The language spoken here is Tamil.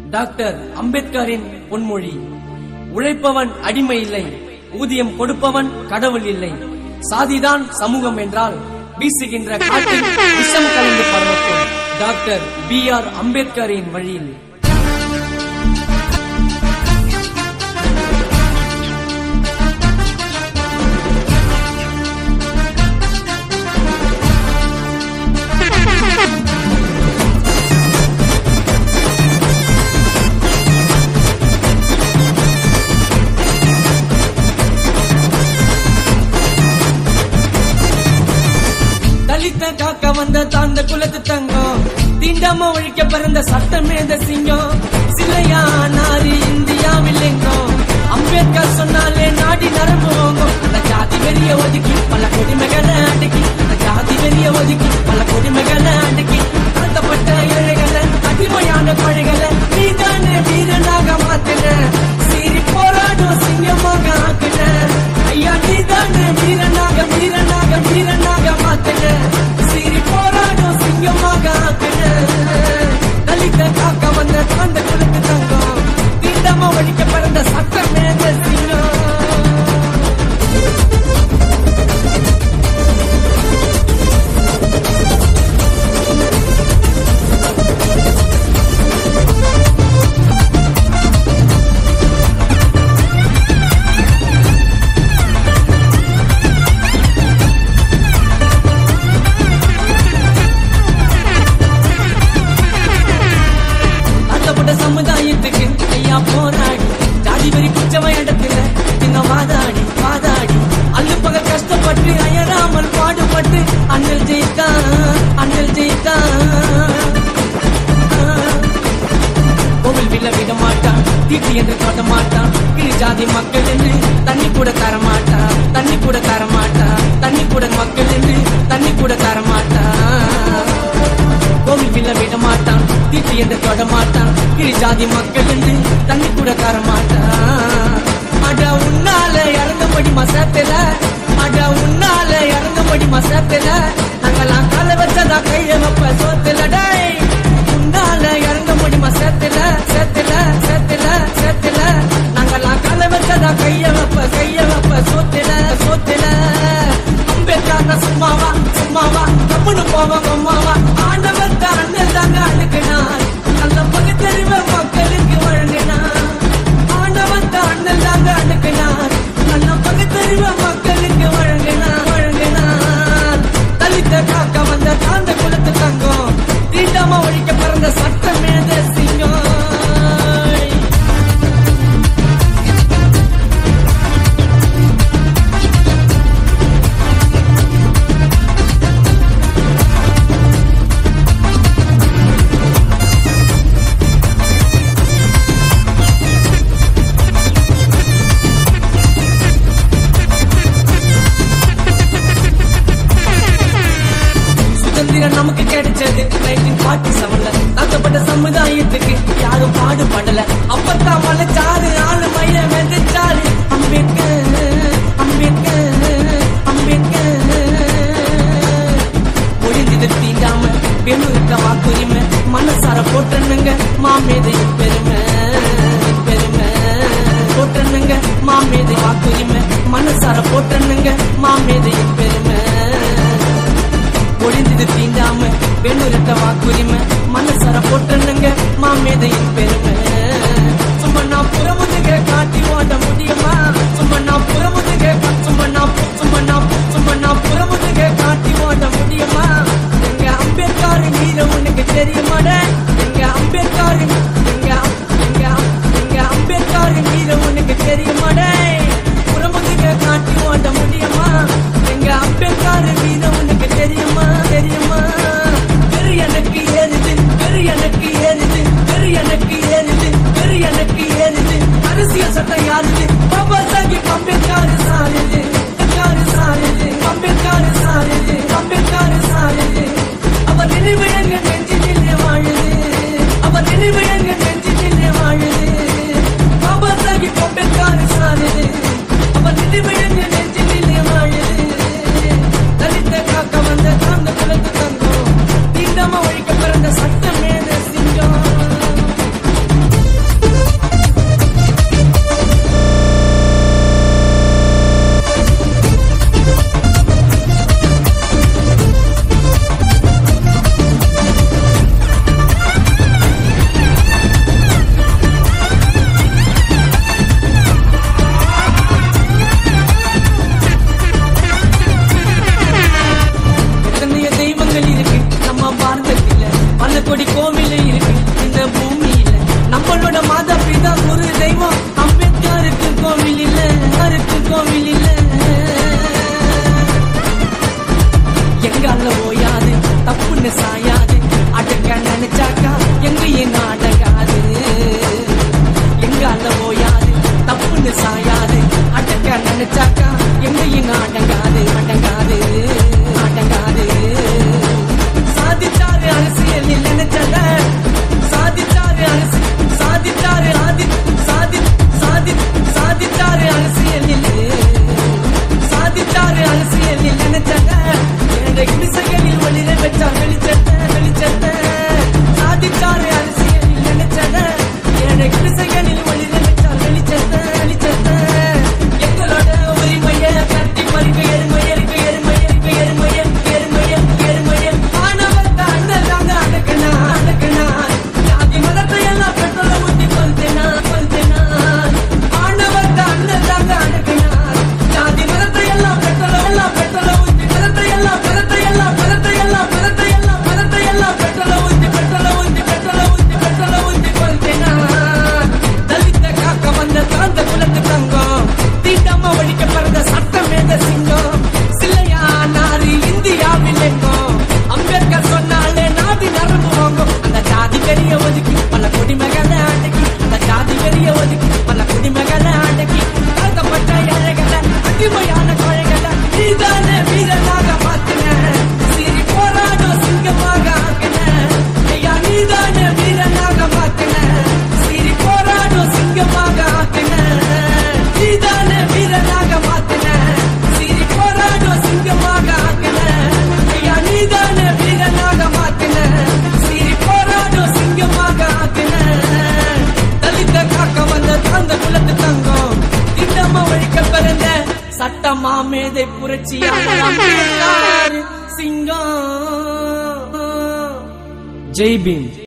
டாக்டர் அம்பேத்கரின் பொன்மொழி உழைப்பவன் அடிமை இல்லை ஊதியம் கொடுப்பவன் கடவுள் இல்லை சாதிதான் சமூகம் என்றால் வீசுகின்ற காற்றில் விஷம் கலந்து பரவட்டும் டாக்டர் பி ஆர் அம்பேத்கரின் வழியில் தலித்த காக்க வந்த தாந்த குலத்து தங்கம் தீண்டாம ஒழிக்க பிறந்த சட்டமே இந்த சிங்கம் சிலையா நாரி இந்தியாவில் எங்கும் அம்பேத்கர் சொன்னாலே நாடி நரம்பு வாங்கும் அந்த ஜாதி வெறிய ஒதுக்கி பல கொடுமைகளை அடக்கி அந்த ஜாதி வெறிய ஒதுக்கி பல கொடுமைகளை அடக்கி தாழ்த்தப்பட்ட ஏழைகளை அடிமையான பழைகளை நீதானே வீரனாக மாத்தின சீறி போராடும் சிங்கமாக ஆக்கின ஐயா நீதானே வீரனாக வீரனாக வீரனாக மாத்தின சீறி போராடும் சிங்கமாக ஆக்கின தலித்த காக்க வந்த அந்த குலத்து தங்கம் தீண்டமா ஒழிக்க பிறந்த சட்டமே இந்த சிங்கம் தாழ்த்தப்பட்ட சமுதாயத்துக்கு ஐயா போராடி ஜாதி வெறி குச்சவ இடத்துல சின்ன வாதாடி வாதாடி அல்லு பகல் கஷ்டப்பட்டு அயராமல் பாடுபட்டு அண்ணல் ஜெயித்தா அண்ணல் ஜெயித்தா கோவில் வில்ல விட மாட்டான் தீட்டி என்று காட்ட மாட்டான் கிளி ஜாதி மக்கள் என்று தண்ணி கூட தர மாட்டான் தண்ணி கூட தர மாட்டான் தண்ணி கூட மக்கள் என்று தண்ணி கூட தர மாட்டான் கோவில் வில்ல விட மாட்டான் தீட்டி என்று தொட மாட்டான் கிளி ஜாதி மக்கள் என்று தண்ணி கூட தர மாட்டான் அட உன்னால இறங்கும்படி மசத்துல அட உன்னால இறங்கும்படி மசத்துல நாங்கெல்லாம் கால வச்சதா கைய வைப்ப சோத்துல டேய் உன்னால இறங்கும்படி மசத்துல சேத்துல சேத்துல சேத்துல நாங்கெல்லாம் கால வச்சதா கைய வைப்ப கைய வைப்ப சோத்துல சோத்துல அம்பேத்கர் சும்மாவா சும்மாவா கம்முனு போவோம் அம்மாவா ஆண்டவர் தான் அண்ணல் தாங்க அழுக்கினார் நல்ல பகுத்தறிவ மக்களுக்கு வழங்கினார் ஆண்டவன் தான் அண்ணல் தாங்க அழுக்கினார் நல்ல பகுத்தறிவ மக்களுக்கு வழங்கினார் வழங்கினார் தலித்த காக்க வந்த தாந்த குலத்து தங்கம் தீண்டாம ஒழிக்க பிறந்த சட்டமே சிங்கம் சுதந்திரம் நமக்கு கிடைச்சது நைன்டீன் ஃபார்ட்டி செவன்ல தாக்கப்பட்ட சமுதாயத்துக்கு யாரும் பாடுபடல அப்பத்தான் மலைச்சாரு ஆளு மயில வெந்துச்சாரு அம்பேத்கர் அம்பேத்கர் அம்பேத்கர் ஒழிஞ்சது தீண்டாம பெண்ணுக்க வாக்குரிமை மனசார போட்டனுங்க மாமேதையின் பெருமை பெருமை போட்டனுங்க மாமேதை வாக்குரிமை மனசார போட்டனுங்க மாமேதையின் பெருமை ஒளிந்தது தீண்டாம பெண்ணுரட்ட வாக்குரிமை மனசர போட்டனுங்க மாமேதையின் பெருமை சும்மா நான் புறமுதுக காட்டி ஓட முடியுமா சும்மா நான் புறமுதுக சும்மா நான் சும்மா நான் சும்மா நான் புறமுதுக காட்டி ஓட முடியுமா எங்க அம்பேத்கர் மீது உனக்கு தெரியுமாட எங்க அம்பேத்கர் எங்க எங்க எங்க அம்பேத்கர் மீது உனக்கு தெரியுமாட புறமுதுக காட்டி ஓட முடியுமா எங்க அம்பேத்கர் மீது உனக்கு தெரியுமா தெரியுமா பெரு எனக்கு ஏறுது பெரு எனக்கு ஏறுது பெரு எனக்கு அந்த குலத்து தங்கம் திட்டமா ஒழிக்க பிறந்த சட்டமா மேதை புரட்சியாளர் சிங்கம் ஜெய் பீம்